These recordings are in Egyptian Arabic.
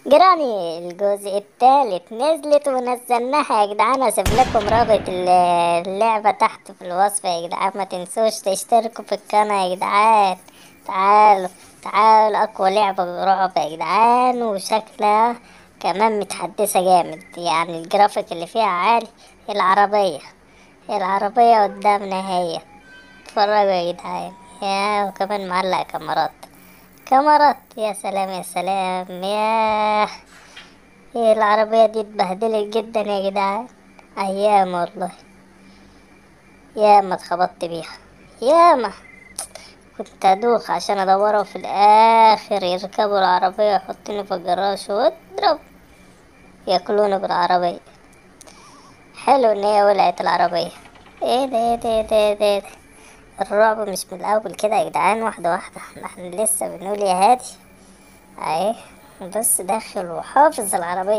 جراني الجزء التالت نزلت ونزلناها يا جدعان اسيب لكم رابط ال- اللعبة تحت في الوصف يا جدعان ما تنسوش تشتركوا في القناة يا جدعان تعالوا تعالوا اقوى لعبة رعب يا جدعان وشكلها كمان متحدثة جامد يعني الجرافيك اللي فيها عالي العربية العربية قدامنا هي اتفرجوا يا جدعان يا وكمان معلق كاميرات كاميرات يا سلام يا سلام يا هي العربية دي اتبهدلت جدا يا جدعان أيام والله ياما اتخبطت بيها ياما كنت أدوخ عشان أدوره في الآخر يركبوا العربية يحطوني في الجراج واضرب ياكلوني بالعربية حلو إن هي ولعت العربية ايه ده ايه ده ايه ده ايه ده, إيه ده. الرعب مش من الأول كده يا جدعان واحدة واحدة احنا لسه بنقول يا هادي اهي بص داخل وحافظ العربية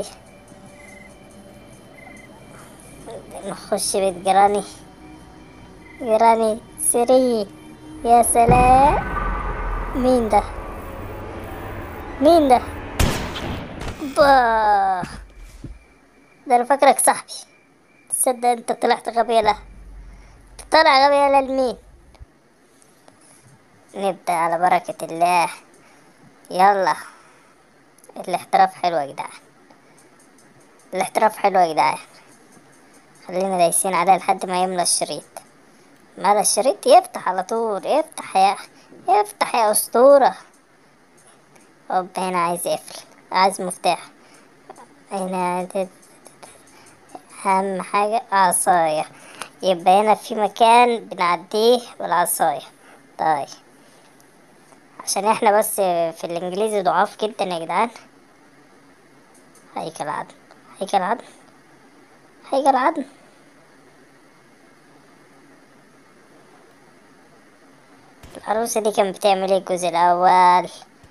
نخش بيت جيراني جيراني سري يا سلام مين ده مين ده باه ده انا فاكرك صاحبي تصدق انت طلعت غبية له طلع غبية لمين نبدأ على بركة الله يلا الاحتراف حلو يا جدعان الاحتراف حلو يا جدعان خلينا دايسين عليه لحد ما يملى الشريط ملى الشريط يفتح على طول افتح يا افتح يا اسطورة هوب هنا عايز يقفل عايز مفتاح هنا د- اهم حاجة عصاية يبقى هنا في مكان بنعديه بالعصاية طيب عشان احنا بس في الانجليزي ضعاف جدا يا جدعان هيكل عدن هيكل عدن هيكل عدن العروسة دي كانت بتعمل ايه الجزء الأول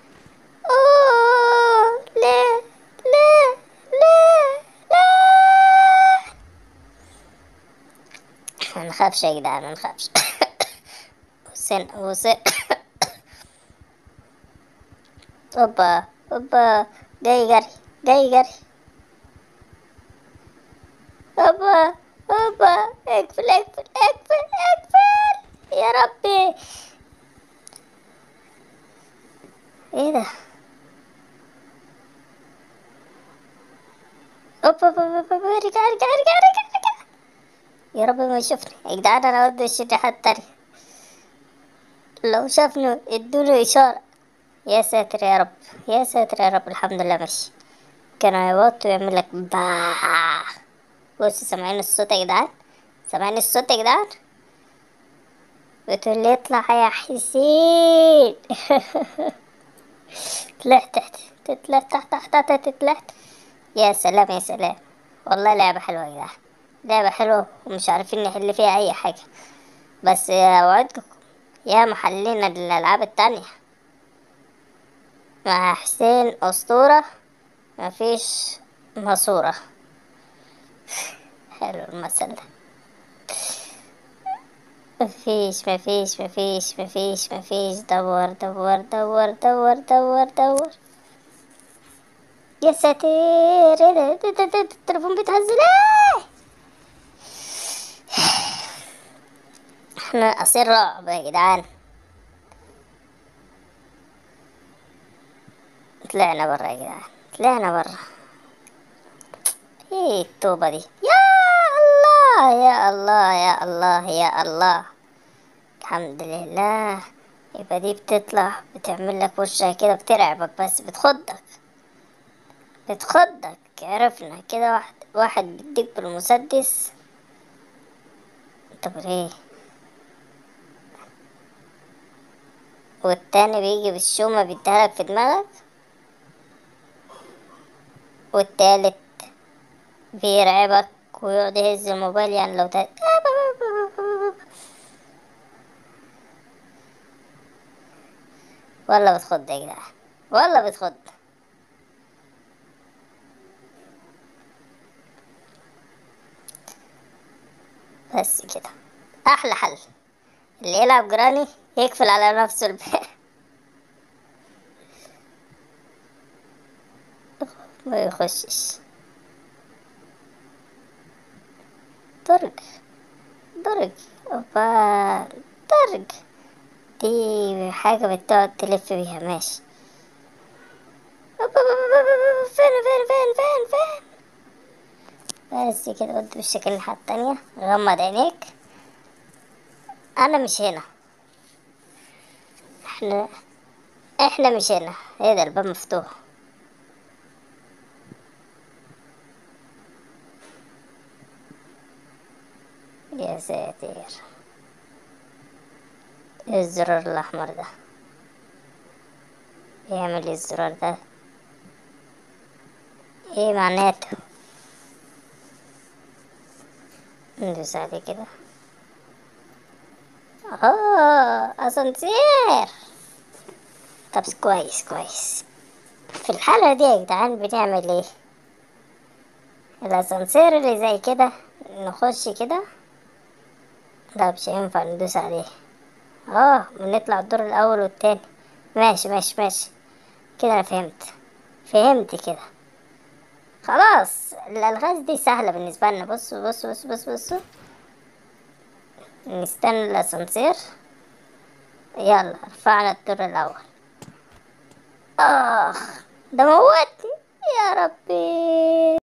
أوه لا لا لا لا ما نخافش يا جدعان ما نخافش وسن وسن اوبا اوبا جاي جري جاي جري اوبا اوبا اقفل اقفل اقفل اقفل يا ربي ايه ده اوبا اوبا اوبا اوبا رجع رجع رجع رجع رجع يا رب ما يشوفني يا جدعان انا ودي الشريحة التانية لو شافني ادوله اشارة يا ساتر يا رب يا ساتر يا رب الحمد لله ماشي كان هيوط ويعمل لك با بص سامعين الصوت يا جدعان سامعين الصوت يا جدعان بتقول لي اطلع يا حسين طلعت تحت طلعت تحت تحت تحت طلعت يا سلام يا سلام والله لعبة حلوة يا جدعان لعبة حلوة ومش عارفين نحل فيها أي حاجة بس أوعدكم يا محلين الألعاب التانية مع حسين أسطورة مفيش ماسورة حلو المثل ده مفيش مفيش مفيش مفيش مفيش دور دور دور دور دور دور يا ساتر ايه ده ده- ده- ده- التليفون بيتهز ليه احنا أصير رعب يا جدعان طلعنا برا يا جدعان طلعنا برا ايه التوبة دي يا الله يا الله يا الله يا الله الحمد لله يبقى دي بتطلع بتعمل لك وشها كده بترعبك بس بتخضك بتخضك عرفنا كده واحد واحد بيديك بالمسدس طب ايه والتاني بيجي بالشومة بيديها لك في دماغك والتالت بيرعبك ويقعد يهز الموبايل يعني لو تا... والله بتخض يا جدعان والله بتخض بس كده احلى حل اللي يلعب جراني يقفل على نفسه الباب ما يخشش درج درج اوبا درج دي حاجة بتقعد تلف بيها ماشي أوبا، أوبا، أوبا، أوبا، فين فين فين فين فين بس كده قد بالشكل الناحية التانية غمض عينيك أنا مش هنا احنا احنا مش هنا ايه ده الباب مفتوح يا ساتر ايه الزرار الأحمر ده يعمل ايه الزرار ده ايه معناته ندوس عليه كده اه اسانسير طب كويس كويس في الحالة دي يا جدعان بنعمل ايه الاسانسير اللي زي كده نخش كده لا مش هينفع ندوس عليه اه بنطلع الدور الاول والتاني ماشي ماشي ماشي كده انا فهمت فهمت كده خلاص الالغاز دي سهله بالنسبه لنا بصوا بصوا بصوا بصوا بصوا نستنى الاسانسير يلا رفعنا الدور الاول اخ ده موتني يا ربي